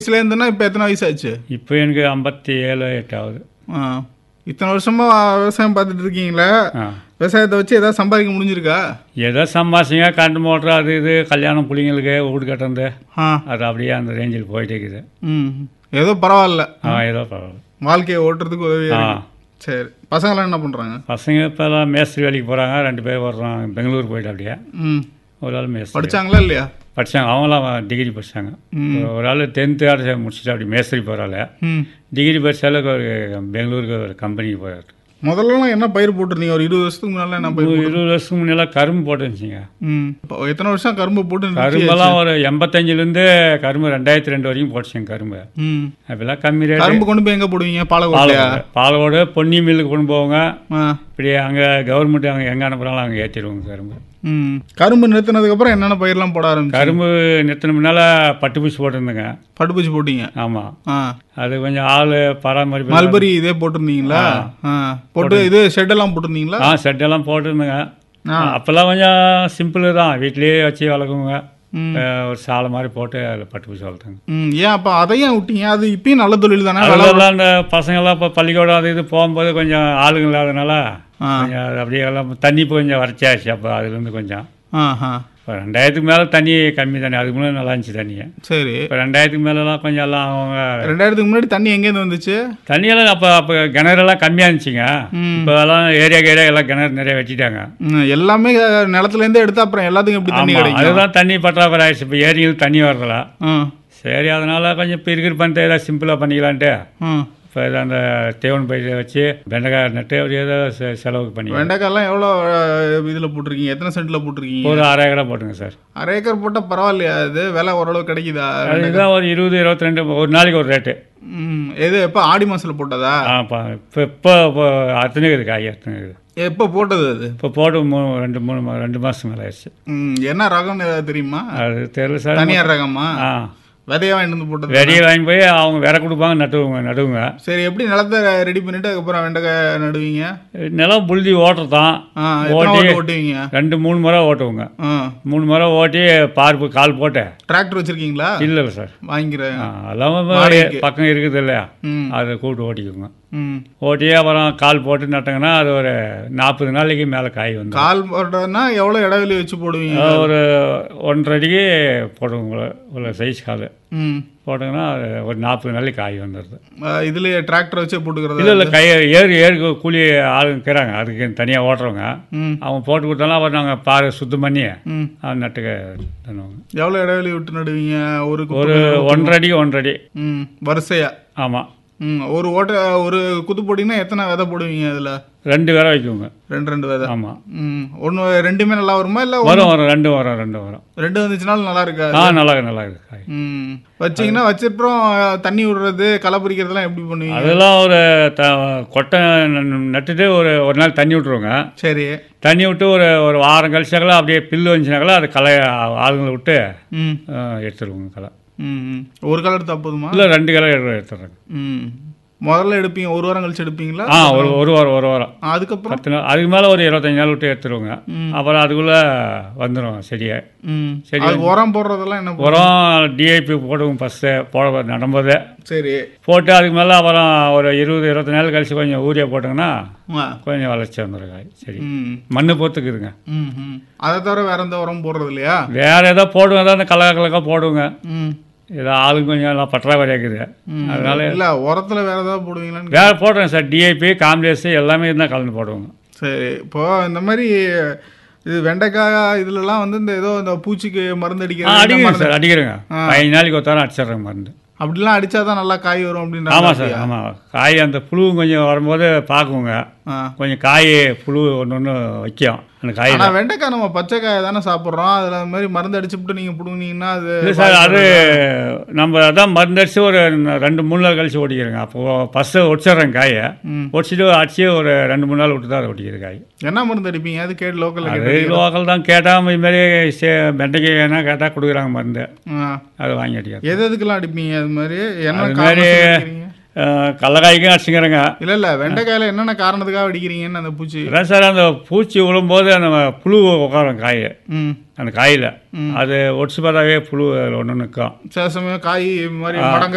வயசுலேருந்துன்னா இப்போ எத்தனை வயசு ஆச்சு இப்போ எனக்கு ஐம்பத்தி ஏழு எட்டாவது ஆ இத்தனை வருஷமா விவசாயம் பார்த்துட்டு இருக்கீங்களே ஆ விவசாயத்தை வச்சு ஏதாவது சம்பாதிக்க முடிஞ்சிருக்கா ஏதோ சம்பாசிங்க கரண்ட் மோட்ரு அது இது கல்யாணம் பிள்ளைங்களுக்கு வீடு கட்டுறது ஆ அது அப்படியே அந்த ரேஞ்சில் போயிட்டே இருக்குது ம் ஏதோ பரவாயில்ல ஆ ஏதோ பரவாயில்ல வாழ்க்கையை ஓட்டுறதுக்கு உதவியா ஆ இருக்கு. சரி பசங்களாம் என்ன பண்ணுறாங்க பசங்க இப்போல்லாம் மேஸ்திரி வேலைக்கு போகிறாங்க ரெண்டு பேர் வர்றோம் பெங்களூர் போயிட்டு அப்படியே ம் ஒரு ஆள் மேஸ்திரி படிச்சாங்களா இல்லையா படித்தாங்க அவங்களாம் டிகிரி படித்தாங்க ஒரு ஆள் டென்த்து ஆர்ட்ஸ் முடிச்சுட்டு அப்படி மேஸ்திரி போகிறாள் ம் டிகிரி படித்தால ஒரு பெங்களூருக்கு ஒரு கம்பெனிக்கு போகிறாரு முதல்லலாம் என்ன பயிர் போட்டிருந்தீங்க ஒரு இருபது வருஷத்துக்கு முன்னால என்ன பயிர் இருபது வருஷத்துக்கு முன்னெல்லாம் கரும்பு போட்டுருந்துச்சிங்க ம் இப்போ எத்தனை வருஷம் கரும்பு போட்டு நிறுத்தி- கரும்பெல்லாம் ஒரு எண்பத்தஞ்சிலேருந்து கரும்பு ரெண்டாயிரத்தி ரெண்டு வரைக்கும் போட்டுச்சுங்க கரும்பு ம் அப்பெல்லாம் கம்மி ரேட் கரும்பு கொண்டு போய் எங்கே போடுவீங்க பாலக்கோட்டையா பாலோடு பாலோடு பொன்னி மில்லுக்கு கொண்டு போவாங்க ஆ இப்படி அங்கே கவர்மெண்ட் அங்கே எங்கே அனுப்புகிறாங்களோ அங்கே ஏற்றிடுவோங்க கரும்பு ம் கரும்பு நிறுத்தினதுக்கப்புறம் என்னென்ன பயிரெலாம் போட ஆரம்பிச்சு கரும்பு நிறுத்தின முன்னால் பட்டுப்பூச்சி போட்டிருந்தேங்க பட்டுப்பூச்சி போட்டீங்க ஆமாம் ஆ அது கொஞ்சம் ஆள் பராமரிப்பு மல்பரி இதே போட்டிருந்தீங்களா ஆ போட்டு இது ஷெட்டெல்லாம் போட்டிருந்தீங்களா ஆ செட்டெல்லாம் போட்டிருந்தேங்க ஆ. அப்போல்லாம் கொஞ்சம் சிம்பிள் தான் வீட்லேயே வச்சு வளர்க்குவோங்க ம். அஹ் ஒரு சாலை மாதிரி போட்டு அதில் பட்டுப்பூச்சி வளர்த்தாங்க ம் ஏன் அப்போ அதையும் விட்டீங்க அது இப்பயும் நல்ல தொழில் தானே அதெல்லாம் இந்த பசங்கள்லாம் இப்போ பள்ளிக்கூடம் அது இது போகும்போது கொஞ்சம் ஆளுங்க இல்லாதனால ஆ. கொஞ்சம் அது அப்படியே எல்லாம் தண்ணி இப்போ கொஞ்சம் வறட்சியாச்சு அப்போ அதுலேருந்து கொஞ்சம் ஆ ஆ இப்போ ரெண்டாயிரத்துக்கு மேலே தண்ணி கம்மி தண்ணி அதுக்கு முன்னாடி நல்லா இருந்துச்சு தண்ணி சரி இப்போ ரெண்டாயிரத்துக்கு மேலெலாம் கொஞ்சம் எல்லாம் அவங்க ரெண்டாயிரத்துக்கு முன்னாடி தண்ணி எங்கேருந்து வந்துச்சு தண்ணியெல்லாம் அப்போ அப்போ கிணறெல்லாம் கம்மியாக இருந்துச்சுங்க ம். இப்போ எல்லாம் ஏரியாக்கு ஏரியா எல்லாம் கிணறு நிறைய வெட்டிட்டாங்க ம், எல்லாமே அஹ், நிலத்துலேருந்தே எடுத்து அப்புறம் எல்லாத்துக்கும் எப்படி தண்ணி ஆமாம் கிடைக்கும் அதுதான் தண்ணி பற்றாக்குறை ஆயிடுச்சு இப்போ ஏரியில் தண்ணி வரதில்ல ம் சரி அதனால கொஞ்சம் இப்போ இருக்கிற பண்ணிட்டு ஏதாவது சிம்பிளாக பண்ணிக்கலான்ட்டு ம் இப்போ ஏதோ அந்த தேவன் பயிரை வச்சு வெண்டைக்காய் நட்டு அப்படி ஏதோ செ- செலவுக்கு பண்ணி வெண்டைக்காய்லாம் எவ்வளோ இதில் போட்டிருக்கீங்க எத்தனை சென்ட்டில் போட்டிருக்கீங்க ஒரு அரை ஏக்கரா போட்டுங்க சார் அரை ஏக்கர் போட்டால் பரவாயில்லையா அது விலை ஓரளவு கிடைக்குதா அதுதான் ஒரு இருபது இருபத்தி ரெண்டு ஒரு நாளைக்கு ஒரு ரேட்டு ம் எது எப்போ ஆடி மாதத்தில் போட்டதா ஆ இப்போ இப்போ இப்போ இப்போ அத்தனை இருக்குது காய் அத்தனை இருக்குது எப்போ போட்டது அது இப்போ போட்டு மூணு ரெண்டு மூணு மா- ரெண்டு மாதம் மேலே ஆயிடுச்சு ம் என்ன ரகம்னு ஏதாவது தெரியுமா அது தெரியல சார் தனியார் ரகமா ஆ விதையா வாங்கிட்டு வந்து போட்டது வெடியை வாங்கி போய் அவங்க விரை கொடுப்பாங்க நட்டுவுங்க நடுவுங்க சரி எப்படி நிலத்தை ரெடி பண்ணிட்டு அதுக்கப்புறம் வெண்டைக்காய் நடுவீங்க நிலம் புழுதி ஓட்டுறது தான் ஆ எத்தனை ஓட்டி ஓட்டு ஓட்டுவீங்க ரெண்டு மூணு முறை ஓட்டுவோங்க ஆ மூணு முறை ஓட்டி பார்ப்பு கால் போட்டு டிராக்டர் வச்சிருக்கீங்களா இல்லை இல்லை சார் வாங்கிக்கிறேன் ஆ, அதெல்லாம் வாடகைக்கு. பக்கம் இருக்குது இல்லையா ம் அதை கூப்பிட்டு ஓட்டிக்குவோங்க ம் ஓட்டி அப்புறம் கால் போட்டு நட்டாங்கன்னா அது ஒரு நாற்பது நாளைக்கு மேலே காய் வந்து கால் போடுறதுன்னா எவ்வளோ இடைவெளி வச்சு போடுவீங்க ஒரு ஒன்றரை அடிக்கு போடுவோங்க ஒரு சைஸ் கால் ம் போட்டோங்கன்னா அது ஒரு நாற்பது நாளைக்கு காய் வந்துடுது இதுலேயே டிராக்டர் வச்சு போட்டுக்கிறது இல்லை இல்லை கை ஏறு ஏறு கூலி ஆளுங்க இருக்கிறாங்க அதுக்கு தனியாக ஓட்டுறவங்க ம் அவங்க போட்டு கொடுத்தாலும் அப்புறம் நாங்கள் பாரு சுத்தம் பண்ணி ம் அது நட்டுக்க தருவாங்க எவ்வளோ இடைவெளி விட்டு நடுவீங்க ஒரு குத்து- ஒரு ஒன்றரை அடிக்கு ஒன்றரை அடி ம் வரிசையா ஆமாம் ம் ஒரு ஓட்ட ஒரு குத்து போட்டிங்கன்னா எத்தனை விதை போடுவீங்க அதில் ரெண்டு பேரை வைக்குவோங்க ரெண்டு ரெண்டு விதை ஆமாம் ம் ஒன்று ரெண்டுமே நல்லா வருமா இல்லை வரும் வரும் ரெண்டு வரும் ரெண்டு வரும் ரெண்டு வந்துச்சுனாலும் நல்லா இருக்கா ஆ நல்லா இருக்கு நல்லா இருக்கு காய் ம் வச்சீங்கன்னா வச்சப்புறம் தண்ணி விடுறது களை பறிக்கிறதுலாம் எப்படி பண்ணுவீங்க அதெல்லாம் ஒரு த கொட்டை ந- நட்டுட்டு ஒரு ஒரு நாள் தண்ணி விட்ருவோங்க சரி தண்ணி விட்டு ஒரு ஒரு வாரம் கழிச்சாக்கெல்லாம் அப்படியே பில்லு வந்துச்சுனாக்கெல்லாம் அது களை ஆளுங்களை விட்டு ம் ஆ, எடுத்துருவோங்க களை ம் ம். ஒரு கலர் எடுத்தா போதுமா இல்லை ரெண்டு களை எடுத்து எடுத்துடுறேங்க ம் முதல்ல எடுப்பீங்க ஒரு வாரம் கழிச்சு எடுப்பீங்களா ஆ ஒரு ஒரு வாரம் ஒரு வாரம் அதுக்கப்புறம் பத்து நாள் அதுக்கு மேலே ஒரு இருபத்தஞ்சி நாள் விட்டு எடுத்துருவோங்க ம். அப்புறம் அதுக்குள்ளே வந்துடும் செடியை ம் சரி. அது உரம் போடுறதெல்லாம் என்ன பண்ணுவீங்க? உரம் டிஐபி போடுவோம் ஃபஸ்ட்டு போட நடும்போது சரி போட்டு அதுக்கு மேலே அப்புறம் ஒரு இருபது இருபத்தி நாள் கழிச்சு கொஞ்சம் ஊரியா போட்டோங்கன்னா ஆ கொஞ்சம் வளர்ச்சி வந்துடும் காய் சரி ம் மண்ணு பொறுத்துக்குதுங்க ம் ம் அதை தவிர வேற எந்த உரம் போடுறது இல்லையா வேற ஏதோ போடுவோம் ஏதோ அந்த கலக்க கலக்க போடுவோங்க ம் ஏதோ ஆளுங்க கொஞ்சம் எல்லாம் பற்றாக்குறை இருக்குது ம். அதனால இல்ல உரத்துல வேற ஏதாவது போடுவீங்களான்னு வேற போடுறேன் சார் டிஐபி காம்ப்ளெக்ஸ் எல்லாமே இருந்தால் கலந்து போடுவோங்க சரி இப்போ இந்த மாதிரி இது வெண்டைக்காய் இதுலலாம் வந்து இந்த ஏதோ இந்த பூச்சிக்கு மருந்து ஆ அடிக்கிறது இந்த அடிக்கிறேங்க மருந்து- சார் அடிக்கிறேங்க பதினஞ்சு நாளைக்கு ஒருத்தாரம் அடிச்சிடுறேங்க மருந்து அப்படிலாம் அடிச்சாதான் நல்லா காய் வரும் அப்படின்ற ஆமாம் சார் ஆமாம் காய் அந்த புழு கொஞ்சம் வரும்போது பார்க்குங்க ஆ. கொஞ்சம் காய் புழு ஒன்று ஒன்று வைக்கும் அந்த காய் ஆனா வெண்டைக்காய் நம்ம பச்சை காயை தானே சாப்பிட்றோம் அதுல அந்த மாதிரி மருந்து அடிச்சுட்டு நீங்க பிடுங்கினீங்கன்னா அது இல்லை சார் அது நம்ம அதான் மருந்தடிச்சு ஒரு ரெண்டு மூணு நாள் கழிச்சு ஓட்டிக்கிறேங்க அப்போ ஃபஸ்ட்டு ஒடிச்சிட்றேன் காயை ம். ஒடிச்சிட்டு அடிச்சு ஒரு ரெண்டு மூணு நாள் விட்டு தான் அதை ஒட்டிக்கிறது காய் என்ன மருந்து அடிப்பீங்க அது கேட்டு லோக்கல்ல அது கேட்டு லோக்கல் தான் கேட்டால் இதுமாரி வெண்டைக்கு என்ன கேட்டால் கொடுக்குறாங்க மருந்து ஆ. அதை வாங்கி அடிக்கிறது எது எதுக்கெல்லாம் அடிப்பீங்க அது மாதிரி என்ன அது காரணம் மாதிரி சொல்லிருக்கீங்க? அஹ், கடலக்காய்க்கும் அடிச்சுக்கிறேங்க இல்ல இல்ல வெண்டைக்காயில என்னென்ன காரணத்துக்காக அடிக்கிறீங்கன்னு அந்த பூச்சி அதான் சார் அந்த பூச்சி விழும்போது அந்த புழு உட்காரும் காய் ம் அந்த காயில் அது ஒடிச்சு பார்த்தாவே புழு ஒன்று நிற்கும் சில சமயம் காய் இது மாதிரி மடங்க